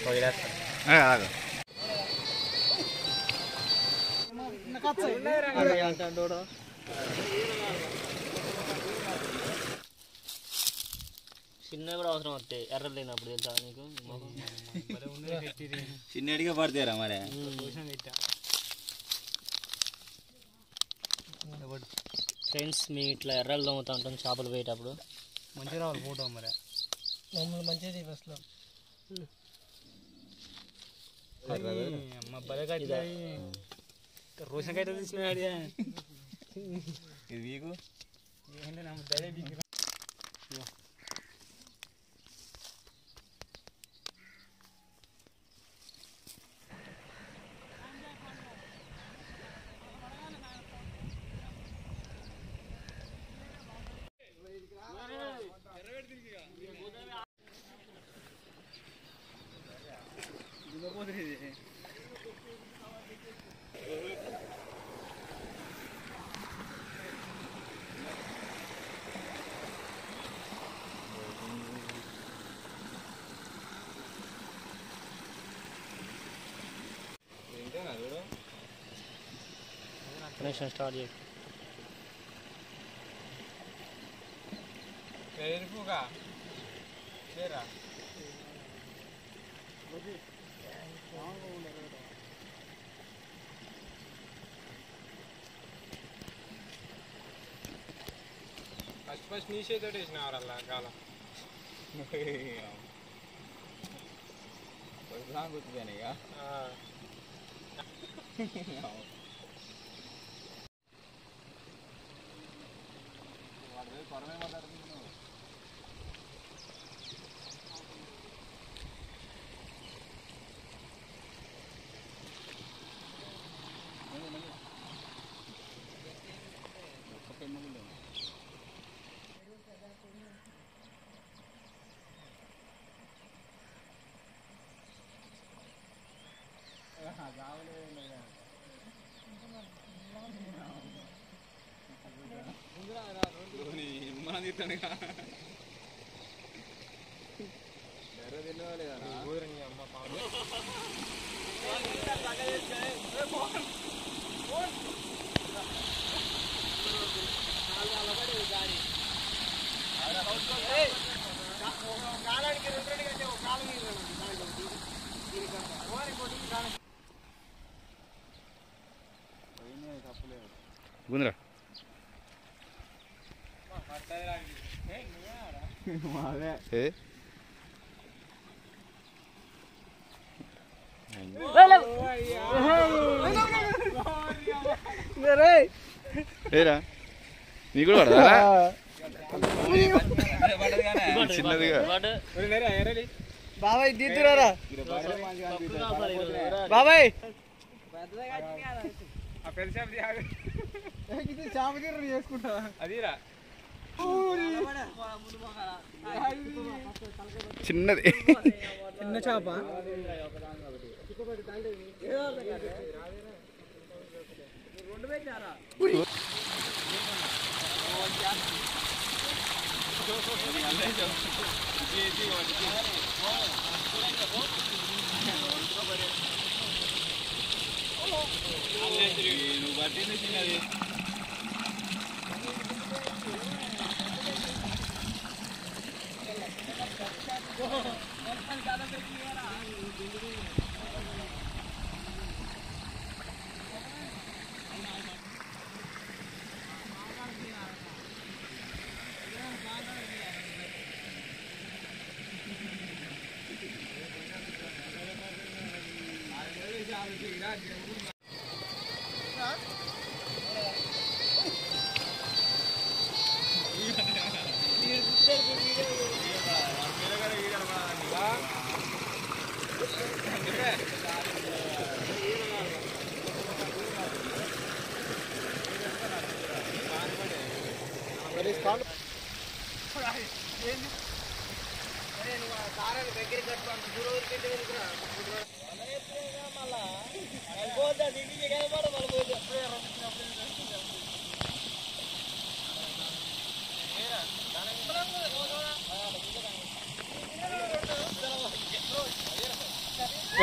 ఆగు చిన్న కూడా అవసరం వస్తాయి ఎర్రలు లేనప్పుడు తెలుసా నీకు చిన్నడిగా పడతారా మరి ఫ్రెండ్స్ మేము ఇట్లా ఎర్రలు దొంగతా ఉంటాం చేపలు పోయేటప్పుడు మంచిగా రావాలి ఫోటో మరి మమ్మల్ని మంచిగా బస్లో అమ్మ భలే కట్టినది రోషన్ కట్ట తీసుకున్నాడు ఇది వీకు ఏంటి నమ్మ ధైర్యం దిగి కనెక్షన్ స్టార్ట్ చేయి ఎరుపుగా చేరా ఫస్ట్ ఫస్ట్ నీ చేతితో వేసిన వాళ్ళ కాల గుర్తుపోయినా ఇక మనం తిట్టానుగా ఎర్ర తిన్నవాలేదా గుంద్రా ఏ ఏరా నీ కూడా పడదా చిన్నదిగా బాబాయ్ దిద్దురారా బాబాయ్ ఆ పెద్ద చేప తీయాలి. చాప తీరు చేసుకుంటా అదిరా చిన్నది చిన్న చేప నువ్వు పట్టింది చిన్నది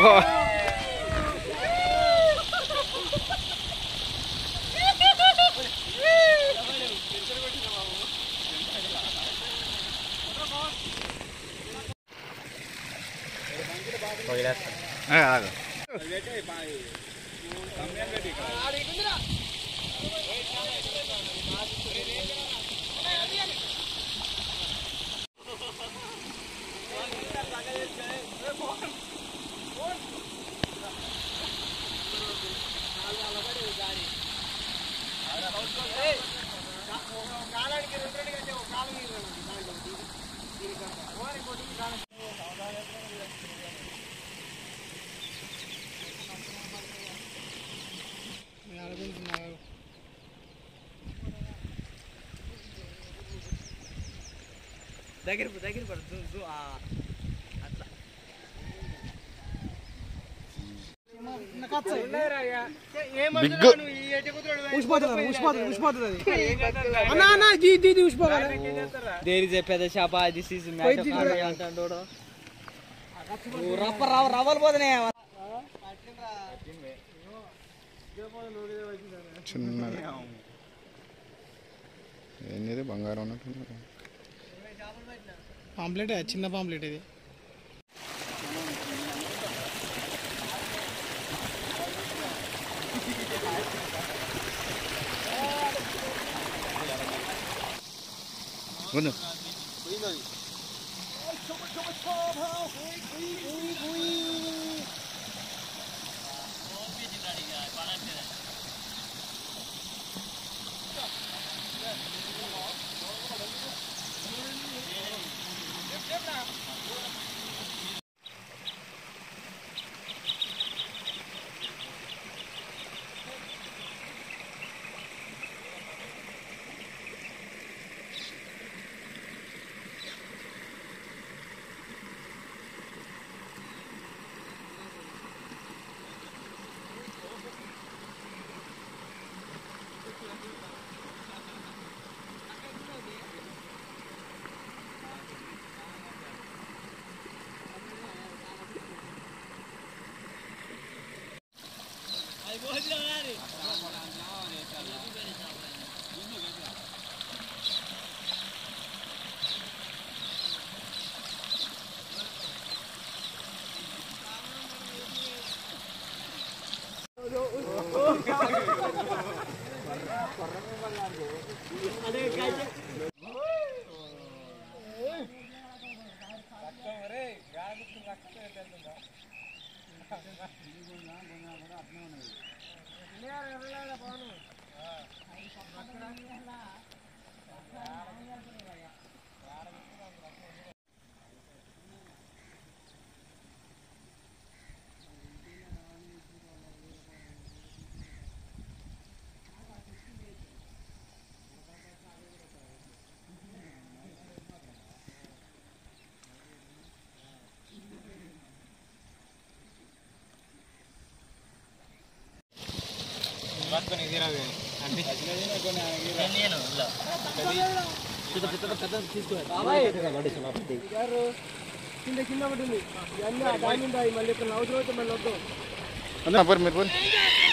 అబ్బో ఆ, ఆగు. దగ్గర దగ్గర పడుతుంది బిగ్ ఉసిపోతుంది ఉసిపోతుంది ఉసిపోతుంది అది అన్నా అన్నా దీ దీ దీ ఉసిపోవాలి దేర్ ఇస్ ఏ పెద్ద చేప దిస్ ఇస్ పోయి తీసుకో. అంటాడు రప్ప రవ్వ రవ్వలు పోతున్నాయి చిన్నది ఏంది బంగారం ఉన్నట్టు పాంప్లెట్ చిన్న పాంప్లెట్ ఇది వద్దు కింద కింద ఒకటి ఉంది ఇవన్నీ ఆ దాని మీద మళ్ళీ ఇక్కడ అవసరం అయితే మళ్ళీ వద్దాం అన్నా పోరు మీరు పోరు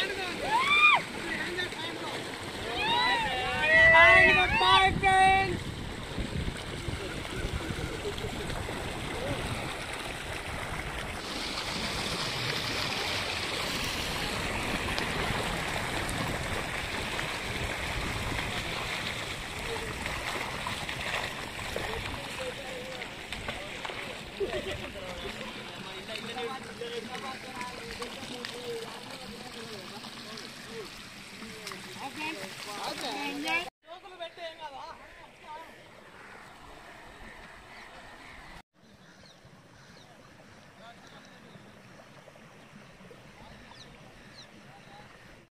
Bye, friends.